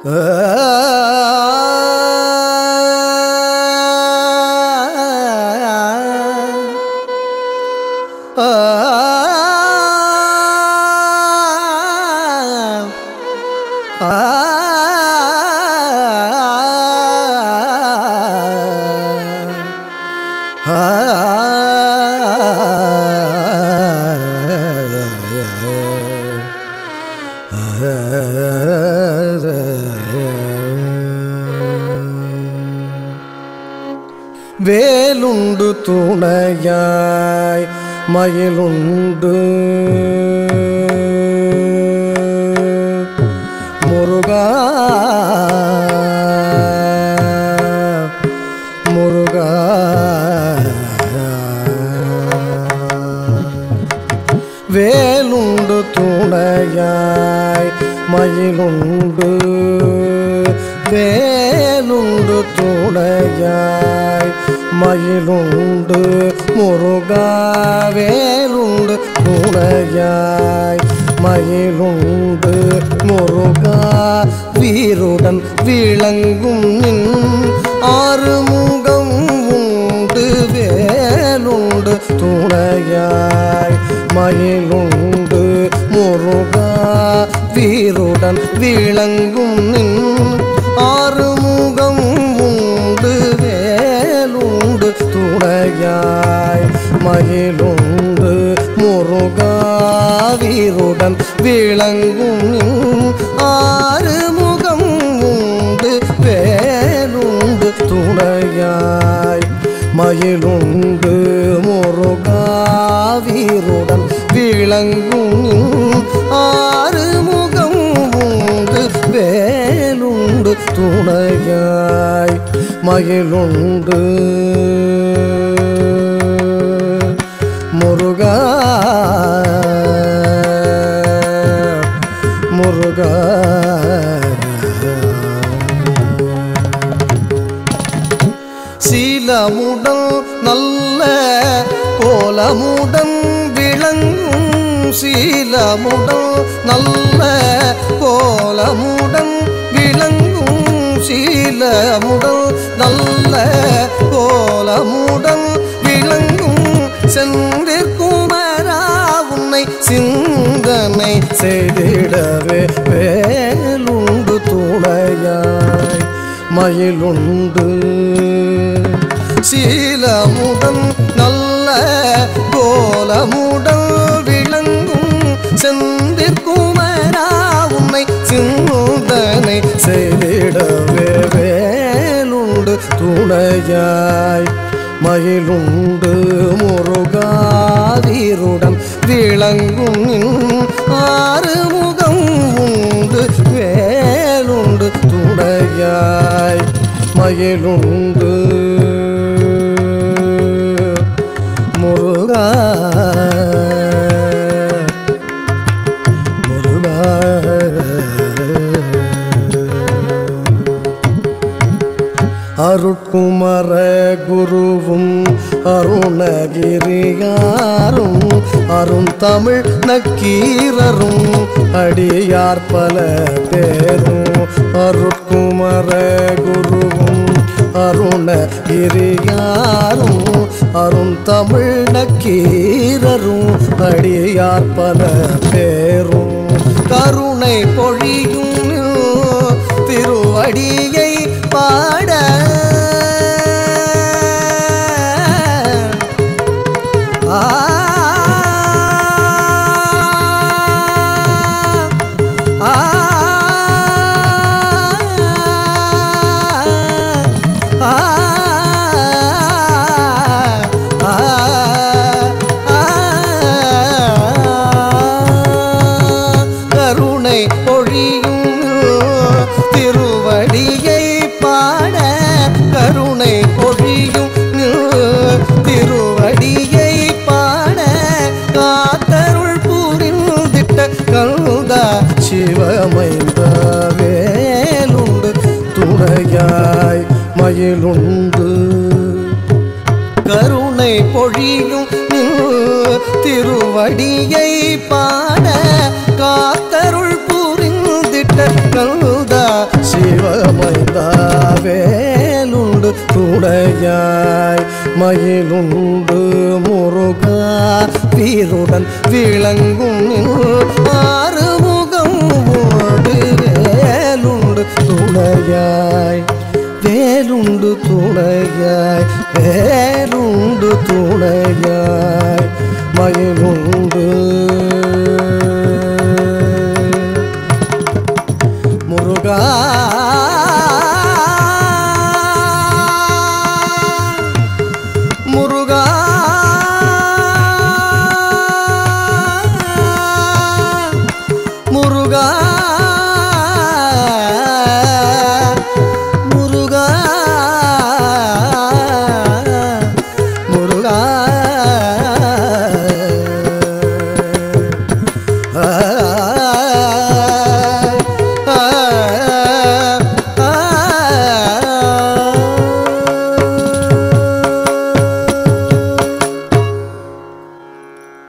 வேலுண்டு துணையாய் மயிலுண்டு முருகா முருகா வேலுண்டு துணையாய் மயிலுண்டு வேலுண்டு துணையாய் மயிலுண்டு முருகா வேலுண்டு துணையாய் மயிலுண்டு முருகா வீருடன் விளங்கும் நின் ஆறுமுகம் உண்டு வேலுண்டு துணையாய் மயிலுண்டு முருகா வீருடன் விளங்கும் நின் ஆறுமுகம் உண்டு வேலுண்டு துணையாய் மயிலுண்டு முருகா வீருடன் விளங்கும் நின் ஆறுமுகம் உண்டு வேலுண்டு துணையாய் மயிலுண்டு முருகா வீருடன் விளங்கும் நின் ஆறுமுகம் உண்டு வேலுண்டு துணையாய் மயிலுண்டு முருகா முருகா சீலமுடன் நல்ல கோலமுடன் விளங்கும் சீலமுடன் நல்ல கோலமுடன் விளங்கும் சீலமுடன் நல்ல கோலமுடன் விளங்கும் சென்றிற்குமரா உன்னை சிந்தனை செய்திடவே வேலுண்டு துணையாய் மயிலுண்டு சீலமுடன் நல்ல கோலமுடன் விளங்கும் செந்திற்குமரா உன்னை சிந்தனை செய்திடவே வேலுண்டு துணையாய் மயிலுண்டு முருகாதீருடன் விளங்கும் நின் ஆறுமுகம் உண்டு வேலுண்டு துணையாய் மயிலுண்டு முருகா அருட்குமர குருவும் அருணகிரியாரும் அருண் தமிழ் நக்கீரரும் அடியார் பல பேரும் அருட்குமர குருவும் அருணகிரியாரும் அருண் தமிழ் நக்கீரரும் அடியார் பல பேரும் கருணை பொழியும் திருவடியை பாட ஆ ஆ ஆ கருணை பொழியும் திருவடியை பாட கருணை பொழியும் திருவடியை பாட காத்தருள் புரிந்திட்ட கருதா சிவமைந்த வேலுண்டு துணையாய் மயிலுண்டு கருணை பொழியும் திருவடியை பாட காத்தருள் புரிந்திட்ட கருதா மைந்தா வேலுண்டு துணையாய் மயிலுண்டு முருகா வீருடன் விளங்கும் ஆறுமுகம் ஓடு வேலுண்டு துணையாய் வேலுண்டு துணையாய் வேலுண்டு துணையாய் மயிலுண்டு முருகா